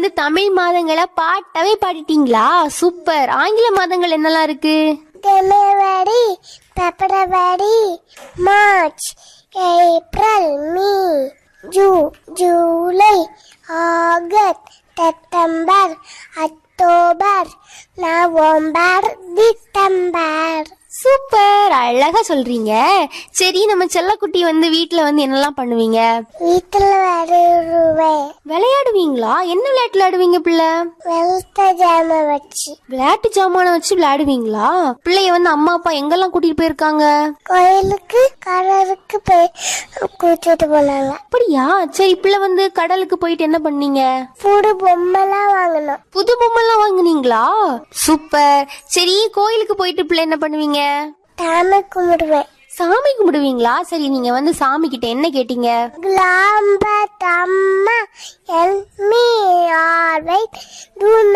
வந்து தமிழ் மாதங்களை பாட்டாவே பாடிட்டீங்களா சூப்பர் ஆங்கில மாதங்கள் என்னெல்லாம் இருக்கு January February March April May June July August September October November December super அழகா சொல்றீங்க சரி நம்ம செல்லக்குட்டி வந்து வீட்ல வந்து என்னெல்லாம் பண்ணுவீங்க வீட்டில் வருவேன் விளையாடுவீங்களா என்ன விளையாட்டு விளையாடுவீங்க பிள்ளை வெளுத்த ஜாம வச்சு விளையாட்டு ஜாமான வச்சு விளையாடுவீங்களா பிள்ளைய வந்து அம்மா அப்பா எங்கெல்லாம் கூட்டிட்டு போயிருக்காங்க கோயிலுக்கு கடலுக்கு போய் கூட்டிட்டு போனாங்க அப்படியா சரி பிள்ளை வந்து கடலுக்கு போயிட்டு என்ன பண்ணீங்க புது பொம்மைலாம் வாங்கினோம் புது பொம்மைலாம் வாங்குனீங்களா சூப்பர் சரி கோயிலுக்கு போயிட்டு பிள்ளை என்ன பண்ணுவீங்க சாமி கும்பிடுவேன் சாமி கும்பிடுவீங்களா சரி நீங்க வந்து சாமி கிட்ட என்ன கேட்டீங்க கிளாம்ப தம்மா எல்மி ஆர்வை